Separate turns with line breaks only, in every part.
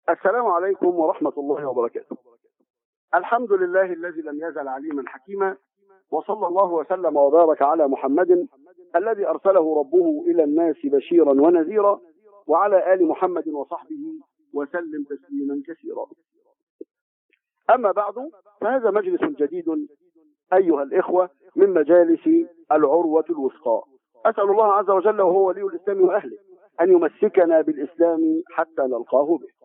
السلام عليكم ورحمة الله وبركاته الحمد لله الذي لم يزل عليما حكيما وصلى الله وسلم وبارك على محمد الذي أرسله ربه إلى الناس بشيرا ونذيرا وعلى آل محمد وصحبه وسلم تسليما كثيرا أما بعد فهذا مجلس جديد أيها الإخوة من مجالس العروة الوثقى أسأل الله عز وجل وهو ولي الإسلام وأهله أن يمسكنا بالإسلام حتى نلقاه به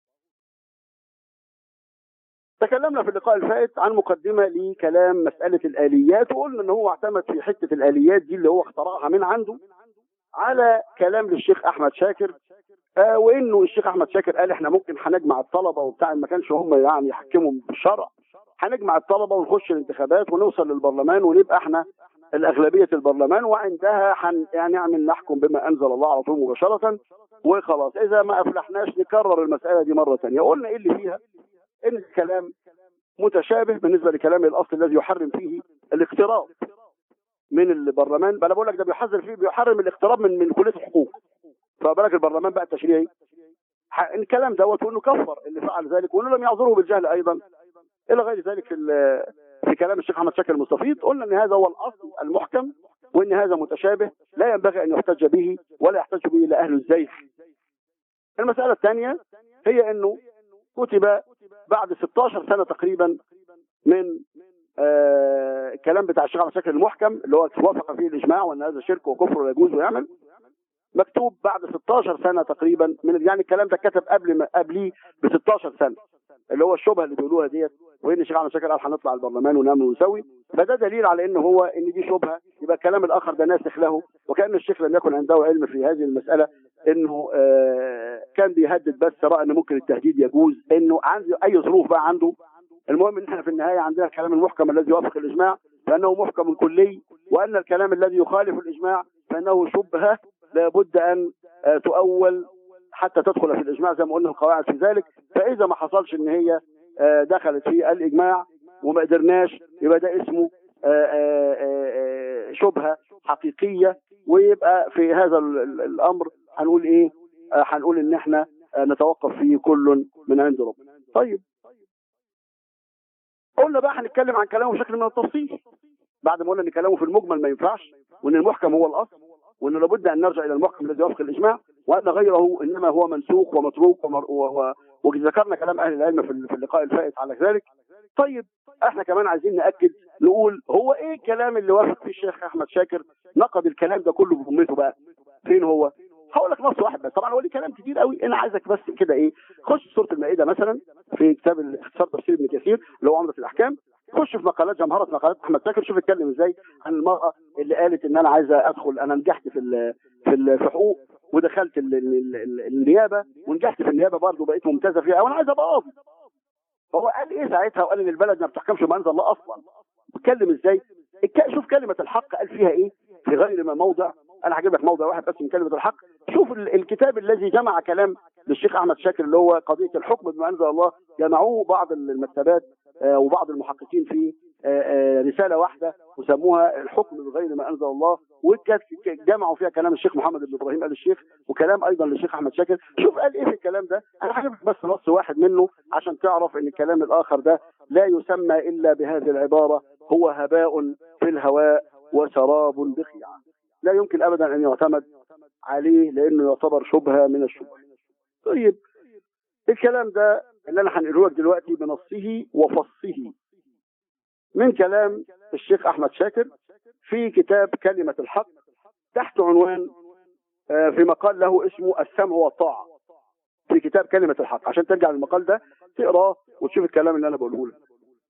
تكلمنا في اللقاء الفائت عن مقدمة لكلام مسألة الآليات وقلنا ان هو اعتمد في حتة الآليات دي اللي هو اخترعها من عنده على كلام للشيخ أحمد شاكر آه وانه الشيخ أحمد شاكر قال احنا ممكن هنجمع الطلبة وبتاع ما كانش هم يعني يحكموا بالشرع هنجمع الطلبة ونخش الانتخابات ونوصل للبرلمان ونبقى احنا الأغلبية البرلمان وعندها حن يعني نعمل نحكم بما أنزل الله على طول مباشرة وخلاص إذا ما أفلحناش نكرر المسألة دي مرة ثانية قلنا إيه اللي فيها ان الكلام متشابه بالنسبه لكلام الاصل الذي يحرم فيه الاقتراب من البرلمان بل بقول لك ده بيحذر فيه بيحرم الاقتراب من من كليه الحقوق فبالك البرلمان بقى التشريعي الكلام دوت وانه كفر اللي فعل ذلك وانه لم يعذره بالجهل ايضا الى غير ذلك في في كلام الشيخ احمد شاكر المستفيض قلنا ان هذا هو الاصل المحكم وان هذا متشابه لا ينبغي ان يحتج به ولا يحتج به الا اهل الزيغ المساله الثانيه هي انه كتب بعد 16 سنة تقريبا من آه الكلام بتاع الشيخ عبد الشاكر المحكم اللي هو وافق فيه الإجماع وأن هذا شرك وكفر ولا يجوز ويعمل مكتوب بعد 16 سنة تقريبا من يعني الكلام ده كتب قبل ما قبليه ب 16 سنة اللي هو الشبهه اللي بيقولوها ديت وان الشيخ عبد الشاكر قال هنطلع البرلمان ونعمل ونسوي فده دليل على ان هو ان دي شبهه يبقى الكلام الاخر ده ناسخ له وكان الشيخ لم يكن عنده علم في هذه المساله انه آه كان بيهدد بس راى ان ممكن التهديد يجوز انه عنده اي ظروف بقى عنده المهم ان احنا في النهايه عندنا الكلام المحكم الذي يوافق الاجماع فانه محكم كلي وان الكلام الذي يخالف الاجماع فانه شبهه لابد ان آه تؤول حتى تدخل في الاجماع زي ما قلنا القواعد في ذلك فاذا ما حصلش ان هي آه دخلت في الاجماع وما قدرناش يبقى ده اسمه شبهه حقيقيه ويبقى في هذا الامر هنقول ايه هنقول ان احنا نتوقف فيه كل من عند ربنا طيب قلنا بقى هنتكلم عن كلامه بشكل من التفصيل بعد ما قلنا ان كلامه في المجمل ما ينفعش وان المحكم هو الاصل وان لابد ان نرجع الى المحكم الذي يوافق الاجماع وان غيره انما هو منسوخ ومتروك وذكرنا كلام اهل العلم في اللقاء الفائت على ذلك طيب احنا كمان عايزين ناكد نقول هو ايه الكلام اللي وافق فيه الشيخ احمد شاكر نقد الكلام ده كله بأمته بقى فين هو هقول لك نص واحد بس طبعا هو ليه كلام كتير قوي انا عايزك بس كده ايه خش سوره المائده مثلا في كتاب اختصار تفسير ابن كثير اللي هو عمده الاحكام خش في مقالات جمهره مقالات احمد شاكر شوف اتكلم ازاي عن المراه اللي قالت ان انا عايزه ادخل انا نجحت في ال في ال في حقوق ودخلت ال ال ال النيابه ونجحت في النيابه برضه بقيت ممتازه فيها وانا عايز ابقى قاضي هو قال ايه ساعتها وقال ان البلد ما بتحكمش ما انزل الله اصلا بيتكلم ازاي شوف كلمه الحق قال فيها ايه في غير ما موضع انا هجيب لك موضع واحد بس من كلمه الحق شوف الكتاب الذي جمع كلام للشيخ احمد شاكر اللي هو قضيه الحكم بما انزل الله جمعوه بعض المكتبات وبعض المحققين في رساله واحده وسموها الحكم بغير ما انزل الله وجمعوا فيها كلام الشيخ محمد بن ابراهيم ال الشيخ وكلام ايضا للشيخ احمد شاكر شوف قال ايه في الكلام ده انا هجيب بس نص واحد منه عشان تعرف ان الكلام الاخر ده لا يسمى الا بهذه العباره هو هباء في الهواء وسراب بخيعه لا يمكن ابدا ان يعتمد عليه لانه يعتبر شبهه من الشبه طيب الكلام ده اللي انا هنقوله لك دلوقتي بنصه وفصه من كلام الشيخ احمد شاكر في كتاب كلمه الحق تحت عنوان في مقال له اسمه السمع والطاعه في كتاب كلمه الحق عشان ترجع للمقال ده تقراه وتشوف الكلام اللي انا بقوله لك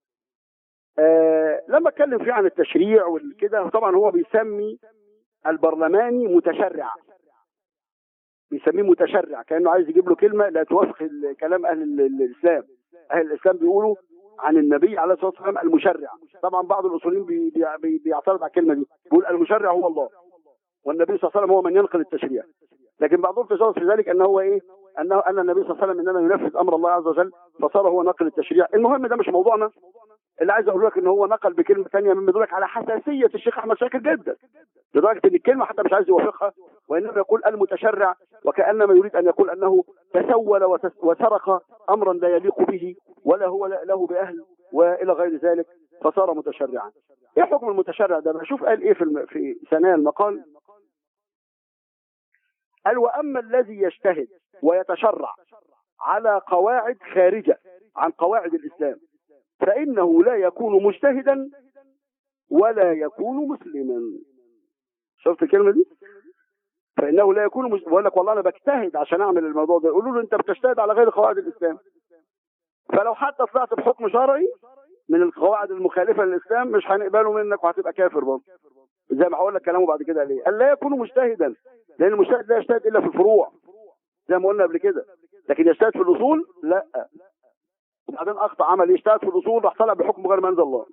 آه لما اتكلم فيه عن التشريع والكده طبعا هو بيسمي البرلماني متشرع بيسميه متشرع كانه عايز يجيب له كلمه لا توافق كلام اهل الاسلام اهل الاسلام بيقولوا عن النبي عليه الصلاه والسلام المشرع طبعا بعض الاصوليين بي بي بيعترض على الكلمه دي بيقول المشرع هو الله والنبي صلى الله عليه وسلم هو من ينقل التشريع لكن بعضهم تجاوز في ذلك انه هو ايه انه ان النبي صلى الله عليه وسلم انما ينفذ امر الله عز وجل فصار هو ناقل التشريع المهم ده مش موضوعنا اللي عايز اقول لك ان هو نقل بكلمه ثانيه مما يدلك على حساسيه الشيخ احمد شاكر جدا لدرجه ان الكلمه حتى مش عايز يوافقها وانما يقول المتشرع وكانما يريد ان يقول انه تسول وتس- وسرق امرا لا يليق به ولا هو له باهل والى غير ذلك فصار متشرعا. ايه حكم المتشرع ده؟ بشوف قال ايه في الم... في ثنايا المقال قال واما الذي يجتهد ويتشرع على قواعد خارجه عن قواعد الاسلام فانه لا يكون مجتهدا ولا يكون مسلما شفت الكلمه دي فانه لا يكون مج... بقول لك والله انا بجتهد عشان اعمل الموضوع ده يقولوا له انت بتجتهد على غير قواعد الاسلام فلو حتى طلعت بحكم شرعي من القواعد المخالفه للاسلام مش هنقبله منك وهتبقى كافر برضه زي ما هقول لك كلامه بعد كده ليه قال لا يكون مجتهدا لان المجتهد لا يجتهد الا في الفروع زي ما قلنا قبل كده لكن يجتهد في الاصول لا وبعدين اخطا عمل يجتهد في الاصول راح طلع بحكم غير ما انزل الله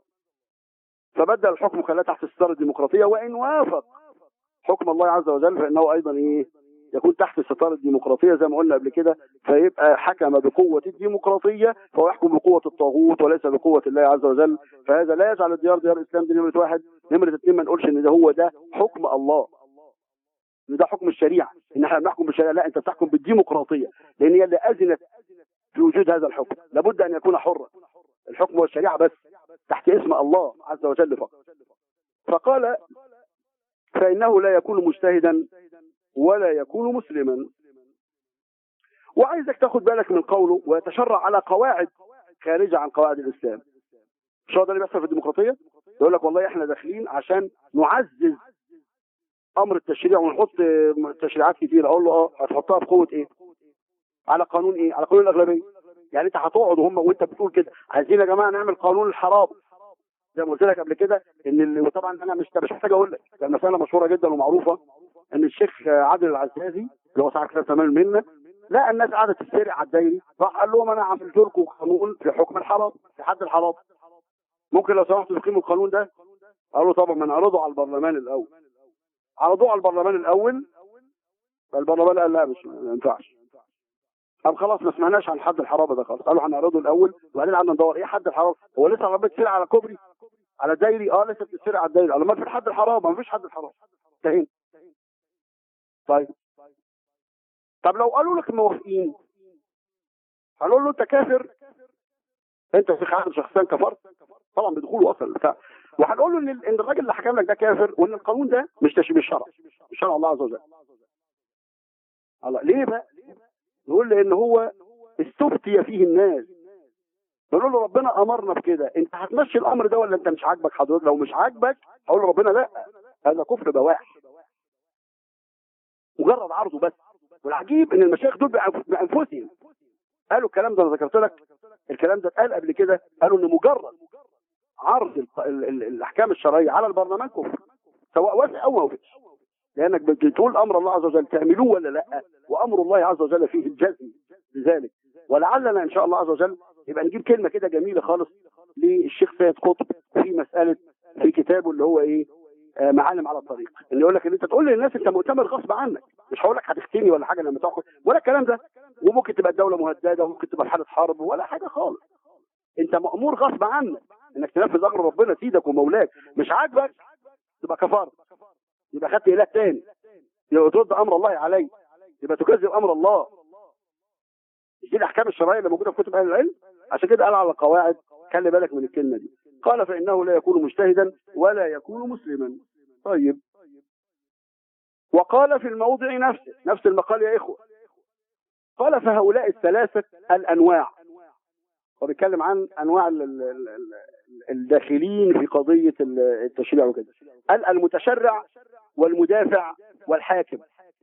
فبدل الحكم خلاه تحت ستار الديمقراطيه وان وافق حكم الله عز وجل فانه ايضا ايه يكون تحت ستار الديمقراطيه زي ما قلنا قبل كده فيبقى حكم بقوه الديمقراطيه فهو يحكم بقوه الطاغوت وليس بقوه الله عز وجل فهذا لا يجعل الديار ديار الاسلام دي نمره واحد نمره اثنين ما نقولش ان ده هو ده حكم الله ان ده حكم الشريعه ان احنا بنحكم بالشريعه لا انت بتحكم بالديمقراطيه لان هي اللي اذنت في وجود هذا الحكم لابد ان يكون حرا الحكم والشريعه بس تحت اسم الله عز وجل فقط فقال فانه لا يكون مجتهدا ولا يكون مسلما وعايزك تاخد بالك من قوله ويتشرع على قواعد خارجه عن قواعد الاسلام مش هو ده اللي بيحصل في الديمقراطيه يقول لك والله احنا داخلين عشان نعزز امر التشريع ونحط تشريعات كتير اقول له اه هتحطها بقوه ايه على قانون ايه على قانون الاغلبيه يعني انت هتقعد وهم وانت بتقول كده عايزين يا جماعه نعمل قانون الحرام زي ما قلت لك قبل كده ان اللي وطبعا انا مش مش محتاج اقول لك ده مساله مشهوره جدا ومعروفه ان الشيخ عادل العزازي اللي هو صاحب كتاب تمام منا لا الناس قاعده تتسرق على الدايري راح قال لهم انا عملت لكم قانون في حكم الحرام في حد الحرام ممكن لو سمحتوا تقيموا القانون ده قالوا طبعا ما نعرضه على البرلمان الاول عرضوه على البرلمان الاول فالبرلمان قال لا مش ما ينفعش طب خلاص ما سمعناش عن حد الحرابه ده خالص قالوا هنعرضه الاول وبعدين قعدنا ندور ايه حد الحرابه هو لسه العربيه بتسرق على كوبري على الدايري اه لسه بتسرق على الدايري قالوا ما في حد الحرابه ما فيش حد الحرابه انتهينا طيب طب لو قالوا لك موافقين هنقول له انت كافر انت في حال شخصيا كفرت طبعا بدخوله اصلا البتاع وهنقول له ان ال- ان الراجل اللي حكم لك ده كافر وان القانون ده مش تشبيه الشرع مش شرع الله عز وجل الله ليه بقى نقول لان هو استفتي فيه الناس نقول له ربنا امرنا بكده انت هتمشي الامر ده ولا انت مش عاجبك حضرتك لو مش عاجبك هقول لربنا لا هذا كفر بواح مجرد عرضه بس والعجيب ان المشايخ دول بأنف- بانفسهم قالوا الكلام ده انا ذكرت لك الكلام ده اتقال قبل كده قالوا ان مجرد عرض الق- ال- ال- الاحكام الشرعيه على البرلمان كفر سواء وافق او ما وافقش لانك بتقول امر الله عز وجل تعملوه ولا لا وامر الله عز وجل فيه الجزم لذلك ولعلنا ان شاء الله عز وجل يبقى نجيب كلمه كده جميله خالص للشيخ سيد قطب في مساله في كتابه اللي هو ايه آه معالم على الطريق ان يقول لك ان انت تقول للناس انت مؤتمر غصب عنك مش هقول لك هتختني ولا حاجه لما تاخد ولا الكلام ده وممكن تبقى الدوله مهدده وممكن تبقى في حاله حرب ولا حاجه خالص انت مامور غصب عنك انك تنفذ امر ربنا سيدك ومولاك مش عاجبك تبقى كفرت يبقى خدت اله تاني يبقى ترد امر الله عليك يبقى تكذب امر الله مش دي الاحكام الشرعيه اللي موجوده في كتب اهل العلم عشان كده قال على القواعد خلي بالك من الكلمه دي قال فانه لا يكون مجتهدا ولا يكون مسلما طيب وقال في الموضع نفسه نفس المقال يا اخوه قال فهؤلاء الثلاثه الانواع هو بيتكلم عن انواع ال- ال- ال- ال- الداخلين في قضيه ال- التشريع وكده قال المتشرع والمدافع والحاكم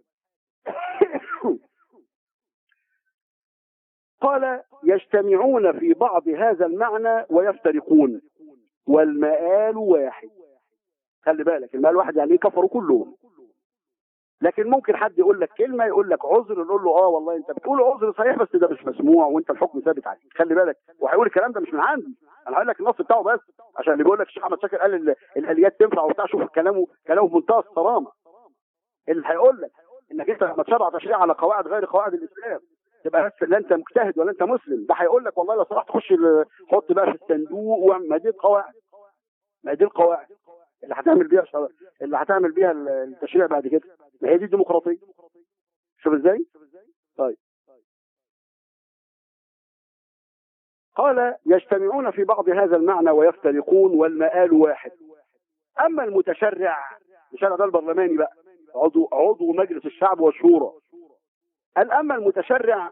قال يجتمعون في بعض هذا المعنى ويفترقون والمآل واحد خلي بالك المآل واحد يعني إيه؟ كفروا كلهم لكن ممكن حد يقول لك كلمه يقول لك عذر نقول له اه والله انت بتقول عذر صحيح بس ده مش مسموع وانت الحكم ثابت عليك خلي بالك وهيقول الكلام ده مش من عندي انا هقول لك النص بتاعه بس عشان اللي بيقول لك الشيخ احمد شاكر قال ال- الاليات تنفع وبتاع شوف كلامه كلامه بمنتهى الصرامه اللي هيقول لك انك انت لما تشرع تشريع على قواعد غير قواعد الاسلام تبقى بس لا انت مجتهد ولا انت مسلم ده هيقول لك والله لو سمحت خش ال- حط بقى في الصندوق واعمل- ما دي القواعد ما دي القواعد اللي هتعمل بيها شر- اللي هتعمل بيها ال- التشريع بعد كده ما هي دي الديمقراطيه شوف ازاي طيب قال يجتمعون في بعض هذا المعنى ويفترقون والمآل واحد اما المتشرع المشرع ده البرلماني بقى عضو عضو مجلس الشعب والشورى قال اما المتشرع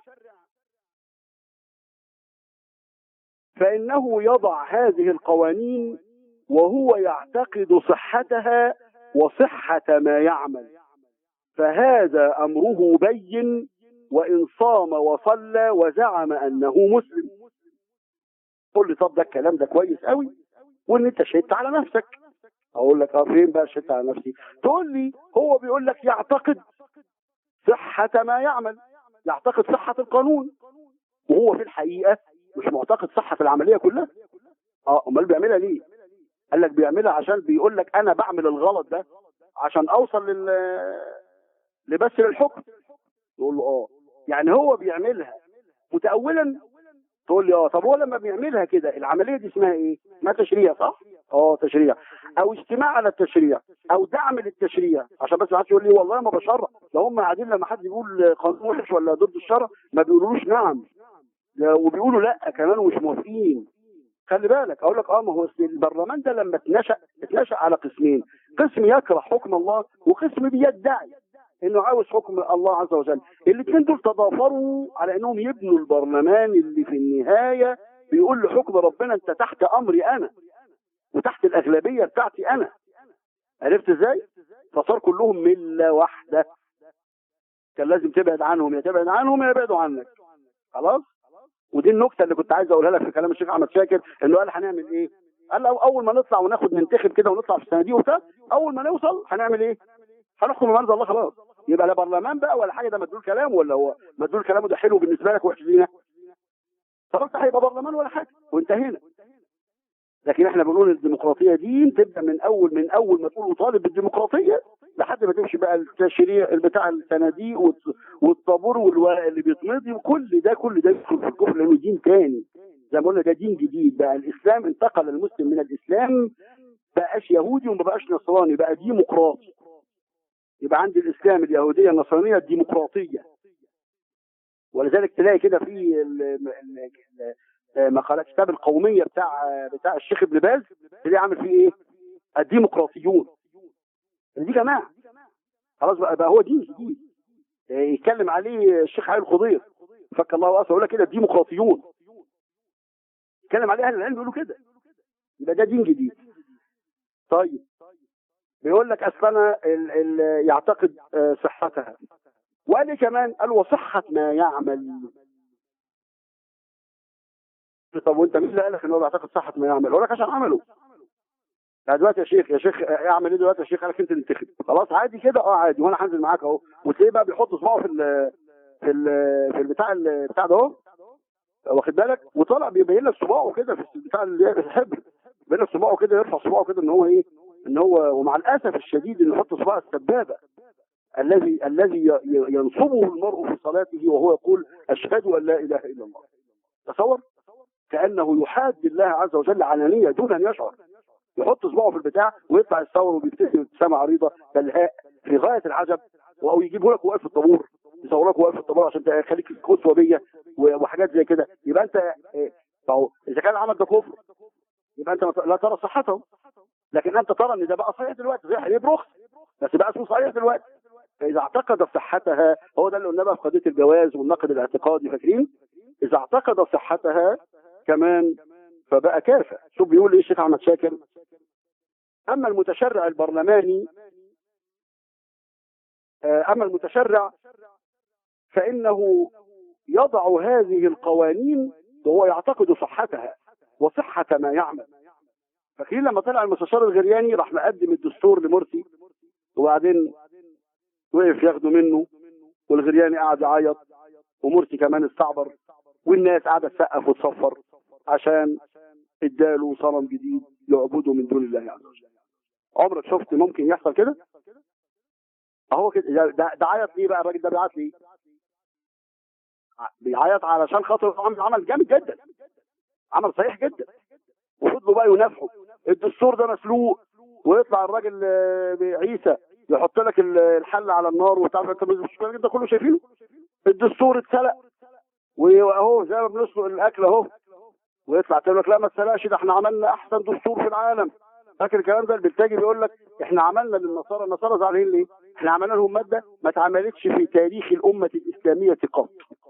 فانه يضع هذه القوانين وهو يعتقد صحتها وصحة ما يعمل فهذا امره بين وان صام وصلى وزعم انه مسلم قل لي طب ده الكلام ده كويس قوي وان انت شهدت على نفسك اقول لك اه فين بقى شهدت على نفسي تقول لي هو بيقول لك يعتقد صحة ما يعمل يعتقد صحة القانون وهو في الحقيقة مش معتقد صحة العملية كلها اه امال بيعملها ليه قال لك بيعملها عشان بيقول لك انا بعمل الغلط ده عشان اوصل لل لبس للحكم تقول له اه يعني هو بيعملها متأولا تقول لي اه طب هو لما بيعملها كده العمليه دي اسمها ايه؟ اسمها تشريع صح؟ اه تشريع او اجتماع على التشريع او دعم للتشريع عشان بس ما حدش يقول لي والله ما بشرع ده هم قاعدين لما حد يقول قانون وحش ولا ضد الشرع ما بيقولوش نعم ده وبيقولوا لا كمان ومش موافقين خلي بالك اقول لك اه ما هو أصل البرلمان ده لما اتنشا اتنشا على قسمين قسم يكره حكم الله وقسم بيدعي انه عاوز حكم الله عز وجل الاثنين دول تضافروا على انهم يبنوا البرلمان اللي في النهايه بيقول لحكم ربنا انت تحت امري انا وتحت الاغلبيه بتاعتي انا عرفت ازاي فصار كلهم مله واحده كان لازم تبعد عنهم يا تبعد عنهم يا يبعدوا عنك خلاص ودي النكته اللي كنت عايز اقولها لك في كلام الشيخ احمد شاكر انه قال هنعمل ايه قال لو اول ما نطلع وناخد ننتخب كده ونطلع في الصناديق وبتاع اول ما نوصل هنعمل ايه هنحكم بمرضى الله خلاص يبقى لا برلمان بقى ولا حاجه ده مدلول كلام ولا هو مدلول كلامه ده حلو بالنسبه لك وحش لينا خلاص هيبقى برلمان ولا حاجه وانتهينا لكن احنا بنقول الديمقراطيه دي تبدا من اول من اول ما تقول طالب بالديمقراطيه لحد ما تمشي بقى التشريع بتاع الصناديق والط- والطابور والورق اللي بيتمضي وكل ده كل ده يدخل في الكفر لانه دين تاني زي ما قلنا ده دين جديد بقى الاسلام انتقل المسلم من الاسلام بقاش يهودي وما بقاش نصراني بقى ديمقراطي يبقى عندي الاسلام اليهوديه النصرانيه الديمقراطيه ولذلك تلاقي كده في ال- ال- ال- مقالات كتاب القوميه بتاع بتاع الشيخ ابن باز تلاقيه عامل فيه ايه؟ الديمقراطيون دي جماعه خلاص بقى, بقى هو دين جديد إيه، يتكلم عليه الشيخ علي الخضير فك الله واسع يقول لك كده الديمقراطيون يتكلم عليه اهل العلم يقولوا كده يبقى ده دين جديد طيب بيقول لك اصل انا ال ال يعتقد آه، صحتها وقال لي كمان قال وصحة ما يعمل طب وانت مين اللي قال لك ان هو بيعتقد صحة ما يعمل؟ اقول لك عشان عمله يعني دلوقتي يا شيخ يا شيخ آه، اعمل ايه دلوقتي يا شيخ قال لك انت اللي انتخب خلاص عادي كده اه عادي وانا هنزل معاك اهو وتلاقيه بقى بيحط صباعه في ال في ال في البتاع ال- بتاع ده اهو واخد بالك وطالع بيبين لك صباعه كده في بتاع الحبر بيبين لك صباعه كده يرفع صباعه كده ان هو ايه ان هو ومع الاسف الشديد انه يحط صباع السبابه الذي الذي ي- ي- ينصبه المرء في صلاته وهو يقول اشهد ان لا اله الا الله تصور كانه يحاد الله عز وجل علانيه دون ان يشعر يحط صباعه في البتاع ويطلع يتصور وبيبتسم ابتسامه عريضه بلهاء في غايه العجب او يجيبه لك واقف في الطابور يصورك واقف في الطابور عشان تخليك اسوه بيا و- وحاجات زي كده يبقى انت إيه، فهو اذا كان العمل ده كفر يبقى انت لا ترى صحته لكن انت ترى ان ده بقى صحيح دلوقتي زي حليب رخص بس بقى اسمه صحيح دلوقتي فاذا اعتقد صحتها هو ده اللي قلنا بقى في قضيه الجواز والنقد الاعتقادي فاكرين اذا اعتقد صحتها كمان فبقى كافر شوف بيقول ايه الشيخ احمد شاكر اما المتشرع البرلماني آه، اما المتشرع فانه يضع هذه القوانين وهو يعتقد صحتها وصحة ما يعمل فاكرين لما طلع المستشار الغرياني راح مقدم الدستور لمرسي وبعدين وقف ياخده منه والغرياني قعد يعيط ومرسي كمان استعبر والناس قاعده تسقف وتصفر عشان اداله صنم جديد يعبده من دون الله عز وجل عمرك شفت ممكن يحصل كده؟ اهو كده ده- ده ده عيط ليه بقى الراجل ده بيعيط ليه؟ بيعيط علشان خاطر عمل عمل جامد جدا عمل صحيح جدا وفضلوا بقى ينافحوا الدستور ده مسلوق ويطلع الراجل آه، عيسى يحط لك ال- الحل على النار وتعرف انت مش ده كله شايفينه الدستور اتسلق واهو زي ما بنسلق الاكل اهو ويطلع تقول لك لا ما اتسلقش ده احنا عملنا احسن دستور في العالم فاكر الكلام ده البلتاجي بيقول لك احنا عملنا للنصارى النصارى زعلانين ليه؟ احنا عملنا لهم ماده ما اتعملتش في تاريخ الامه الاسلاميه قط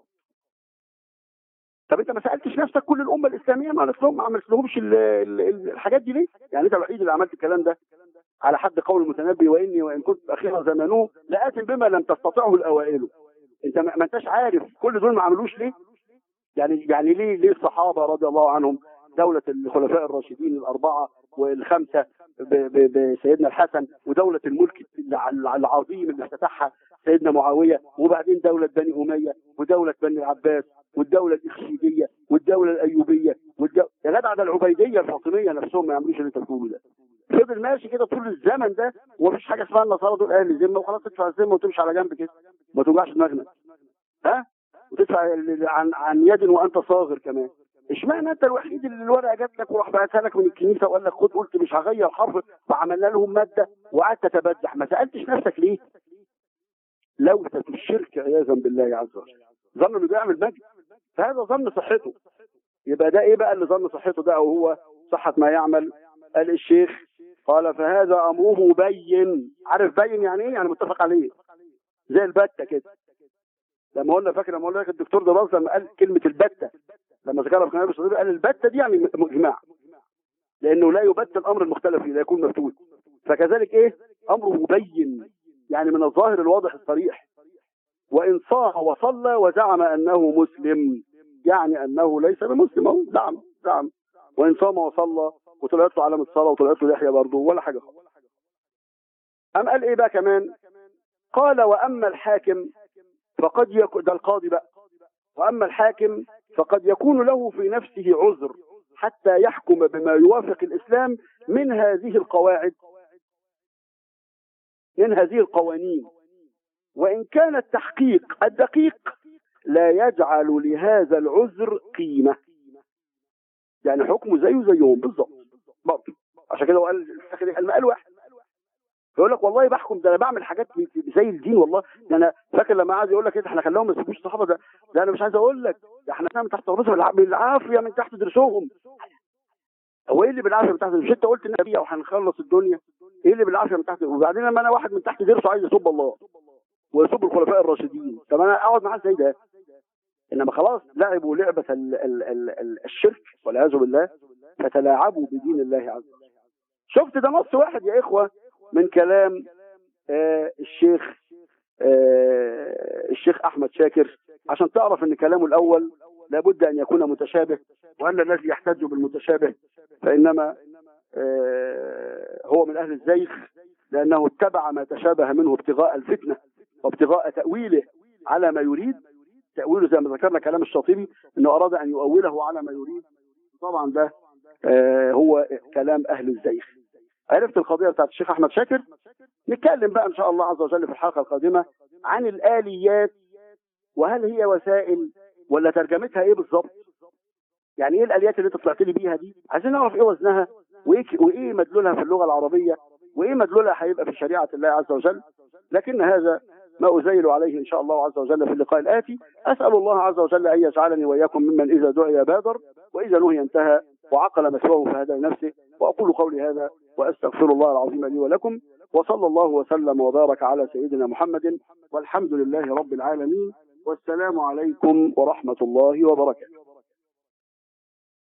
طب انت ما سالتش نفسك كل الامه الاسلاميه ما عملت لهم ما عملت لهمش ال- ال- ال- الحاجات دي ليه؟ يعني انت الوحيد اللي عملت الكلام ده على حد قول المتنبي واني وان كنت اخيرا زمانه لآت بما لم تستطعه الاوائل انت ما ما انتش عارف كل دول ما عملوش ليه؟ يعني يعني ليه ليه الصحابه رضي الله عنهم دولة الخلفاء الراشدين الأربعة والخمسة ب- ب- بسيدنا الحسن ودولة الملك الع- العظيم اللي افتتحها سيدنا معاوية وبعدين دولة بني أمية ودولة بني العباس والدولة الإخشيدية والدولة الأيوبية والدو... يا جدع ده العبيدية الفاطمية نفسهم ما يعملوش اللي أنت بتقوله ده فضل ماشي كده طول الزمن ده ومفيش حاجة اسمها النصارى دول أهل ذمة وخلاص تدفع الذمة وتمشي على جنب كده ما توجعش دماغنا ها وتدفع ال- عن عن يد وأنت صاغر كمان اشمعنى انت الوحيد اللي الورقه جات لك وراح بعتها لك من الكنيسه وقال لك خد قلت مش هغير حرف وعملنا لهم ماده وقعدت تتبجح ما سالتش نفسك ليه؟ لوثه الشرك عياذا بالله عز وجل ظن انه بيعمل مجد فهذا ظن صحته يبقى ده ايه بقى اللي ظن صحته ده او هو صحه ما يعمل قال الشيخ قال فهذا امره بين عارف بين يعني ايه يعني متفق عليه زي البته كده لما قلنا فاكر لما قلنا لك الدكتور دراز لما قال كلمه البته لما ذكرها في كلام الصديق قال البته دي يعني اجماع لانه لا يبت الامر المختلف فيه لا يكون مفتوت فكذلك ايه امره بين يعني من الظاهر الواضح الصريح وان صاح وصلى وزعم انه مسلم يعني انه ليس بمسلم اهو زعم زعم وان صام وصلى وطلعت له علامه صلاه وطلعت له لحيه برضه ولا حاجه خالص ام قال ايه بقى كمان قال واما الحاكم فقد يكون ده القاضي بقى واما الحاكم فقد يكون له في نفسه عذر حتى يحكم بما يوافق الاسلام من هذه القواعد من هذه القوانين وان كان التحقيق الدقيق لا يجعل لهذا العذر قيمه يعني حكمه زيه زيهم بالظبط برضه عشان كده هو قال المقال واحد يقول لك والله بحكم ده انا بعمل حاجات زي الدين والله ده انا فاكر لما قعد يقول لك إيه، احنا خلاهم ما يسيبوش الصحابه ده ده انا مش عايز اقول لك ده احنا من تحت رؤوسهم بالعافيه من تحت درسهم هو ايه اللي بالعافيه من تحت مش انت قلت النبي وهنخلص الدنيا ايه اللي بالعافيه من تحت وبعدين لما انا واحد من تحت درسه عايز يسب الله ويسب الخلفاء الراشدين طب انا اقعد معاه ازاي ده انما خلاص لعبوا لعبه ال ال ال ال الشرك والعياذ بالله فتلاعبوا بدين الله عز وجل شفت ده نص واحد يا اخوه من كلام آه الشيخ آه الشيخ احمد شاكر عشان تعرف ان كلامه الاول لابد ان يكون متشابه وان الذي يحتج بالمتشابه فانما آه هو من اهل الزيغ لانه اتبع ما تشابه منه ابتغاء الفتنه وابتغاء تاويله على ما يريد تاويله زي ما ذكرنا كلام الشاطبي انه اراد ان يؤوله على ما يريد طبعا ده آه هو كلام اهل الزيغ عرفت القضيه بتاعت الشيخ احمد شاكر نتكلم بقى ان شاء الله عز وجل في الحلقه القادمه عن الاليات وهل هي وسائل ولا ترجمتها ايه بالظبط يعني ايه الاليات اللي انت طلعت لي بيها دي عايزين نعرف ايه وزنها وايه وايه مدلولها في اللغه العربيه وايه مدلولها هيبقى في شريعه الله عز وجل لكن هذا ما أزيل عليه إن شاء الله عز وجل في اللقاء الآتي أسأل الله عز وجل أن يجعلني وإياكم ممن إذا دعي بادر وإذا نهي انتهى وعقل مثواه فهدى لنفسه وأقول قولي هذا وأستغفر الله العظيم لي ولكم وصلى الله وسلم وبارك على سيدنا محمد والحمد لله رب العالمين والسلام عليكم ورحمة الله وبركاته